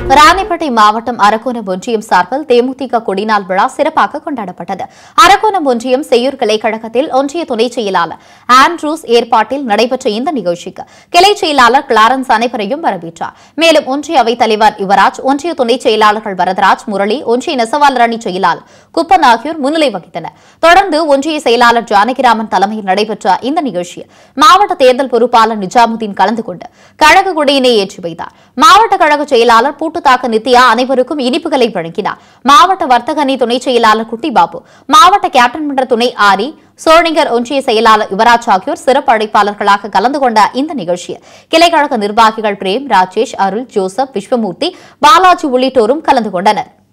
ராணிப்பேட்டை மாவட்டம் அரக்கோணம் ஒன்றியம் சார்பில் தேமுதிக கொடிநாள் விழா சிறப்பாக கொண்டாடப்பட்டது அரக்கோணம் ஒன்றியம் செய்யூர் கிளை கழகத்தில் ஒன்றிய துணைச் செயலாளர் ஆண்ட்ரூஸ் ஏற்பாட்டில் நடைபெற்ற இந்த நிகழ்ச்சிக்கு கிளை செயலாளர் கிளாரன்ஸ் அனைவரையும் வரவேற்றார் மேலும் ஒன்றிய அவைத் தலைவர் யுவராஜ் ஒன்றிய துணைச் செயலாளர்கள் வரதராஜ் முரளி ஒன்றிய நெசவாளர் அணி செயலாளர் குப்பன் ஆகியோர் முன்னிலை வகித்தனர் தொடர்ந்து ஒன்றிய செயலாளர் ஜானகிராமன் தலைமையில் நடைபெற்ற இந்த நிகழ்ச்சியில் மாவட்ட தேர்தல் பொறுப்பாளர் நிஜாமுதீன் கலந்து கொண்டு கழக கொடியினை ஏற்றி வைத்தார் மாவட்ட கழக செயலாளர் பூட்டுத்தாக்க நித்யா அனைவருக்கும் இனிப்புகளை வழங்கினார் மாவட்ட வர்த்தக அணி துணை செயலாளர் குட்டி பாபு மாவட்ட கேப்டன் மன்ற துணை ஆரி சோழிங்கர் ஒன்றிய செயலாளர் யுவராஜ் ஆகியோர் சிறப்பு அழைப்பாளர்களாக கலந்து கொண்ட இந்த நிகழ்ச்சியில் கிளைக்கழக நிர்வாகிகள் பிரேம் ராஜேஷ் அருள் ஜோசப் விஸ்வமூர்த்தி பாலாஜி உள்ளிட்டோரும் கலந்து கொண்டனர்